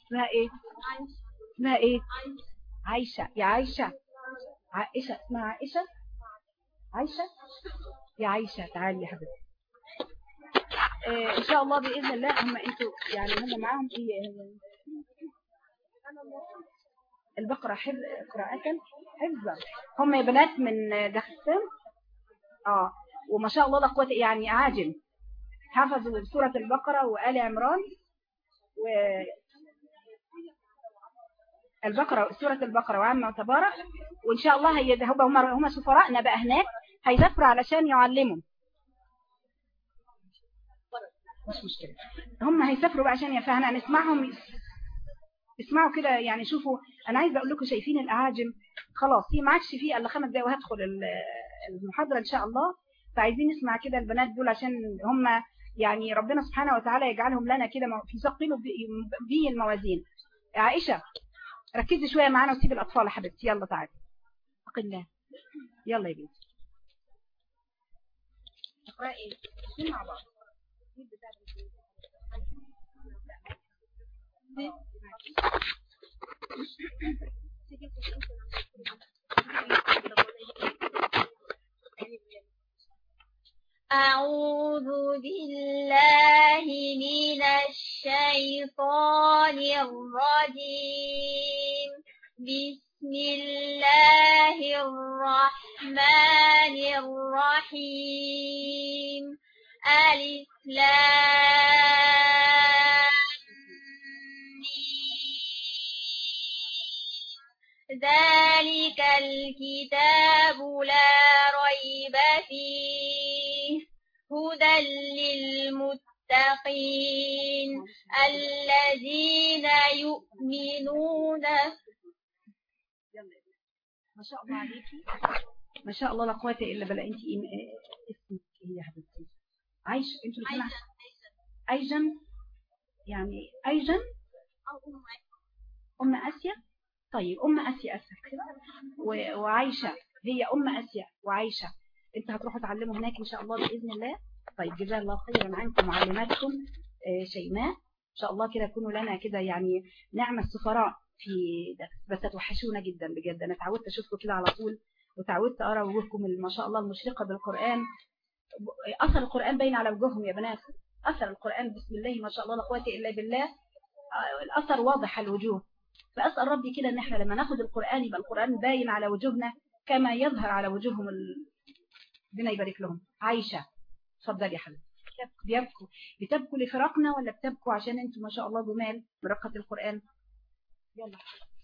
اسمها ايه اسمها ايه عايشة يا عايشة عائشة اسمها عائشة عايشة يا عايشة تعالي يا حبيبتي آه، ان شاء الله باذن الله هم انتوا يعني هم معاهم ايه البقرة حفظ قراءة حفظا هم يا بنات من داخل اه وما شاء الله لا قوه يعني عاجل حفظوا سورة البقرة وآل عمران و البقرة سورة البقرة وعامة وتبارك وإن شاء الله هي هم هم سفراءنا بقى هناك هيسافروا علشان يعلموا مش مشكلة هم هيسافروا بقى عشان يفهمنا نسمعهم اسمعوا كده يعني شوفوا انا عايزه اقول لكم شايفين الاعاجم خلاص هي ما عادش فيه الا خمس دقايق وهدخل المحاضره ان شاء الله فعايزين نسمع كده البنات دول عشان هم يعني ربنا سبحانه وتعالى يجعلهم لنا كده في ثقيل بي الموازين عائشه ركزي شويه معانا وسيبي الاطفال يا حبيبتي يلا تعالي اتقي الله يلا يا بنتي اقراي مع بعض أعوذ بالله من الشيطان الرجيم بسم الله الرحمن الرحيم ألف ذلك الكتاب لا ريب فيه هدى للمتقين الذين يؤمنون ما شاء الله عليكي ما شاء الله لا قوه الا بالله انت اسمك ايه يا حبيبتي عايش انتوا الاثنين ايجن يعني ايجن ام اسيا طيب ام اسيا اسف وعايشه هي ام اسيا وعايشه انت هتروحوا تعلموا هناك ان شاء الله باذن الله طيب جزاه الله خيرا عنكم معلماتكم آه، شيماء ان شاء الله كده يكونوا لنا كده يعني نعمه السفراء في ده بس هتوحشونا جدا بجد انا اتعودت اشوفكم كده على طول وتعودت ارى وجوهكم ما شاء الله المشرقه بالقران اثر القران باين على وجوههم يا بنات اثر القران بسم الله ما شاء الله لا قوه الا بالله آه، الاثر واضح على الوجوه فاسال ربي كده ان احنا لما ناخد القران يبقى القران باين على وجوهنا كما يظهر على وجوههم ربنا يبارك لهم عايشة اتفضل يا حبيبي بيبكوا بتبكوا لفراقنا ولا بتبكوا عشان انتم ما شاء الله جمال برقة القرآن يلا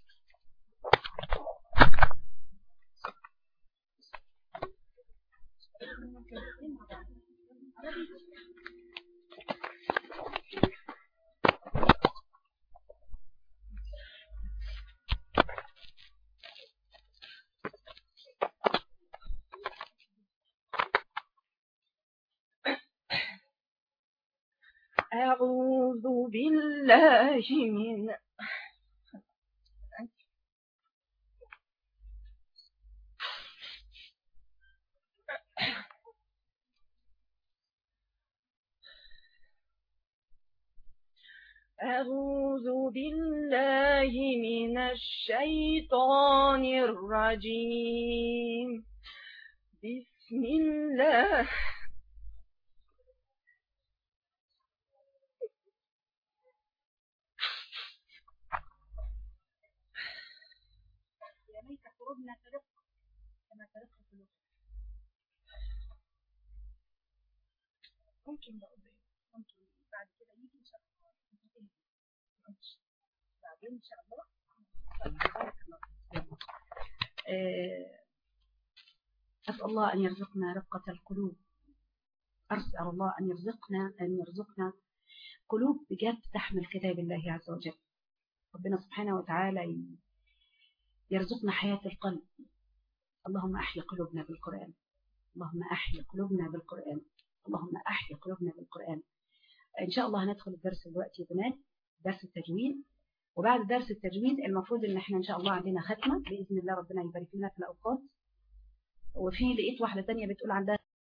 أعوذ بالله من أعوذ بالله من الشيطان الرجيم بسم الله قلوبنا ترق كما ترق القلوب ممكن بقى ممكن بعد كده يجي ان شاء الله بعدين ان شاء الله بارك الله أسأل الله أن يرزقنا رقة القلوب أسأل الله أن يرزقنا أن يرزقنا قلوب بجد تحمل كتاب الله عز وجل ربنا سبحانه وتعالى يرزقنا حياة القلب اللهم أحيي قلوبنا بالقرآن اللهم أحيي قلوبنا بالقرآن اللهم أحيي قلوبنا بالقرآن إن شاء الله هندخل الدرس دلوقتي يا بنات درس التجويد وبعد درس التجويد المفروض ان احنا ان شاء الله عندنا ختمة بإذن الله ربنا يبارك لنا في الأوقات وفي لقيت واحدة تانية بتقول عندها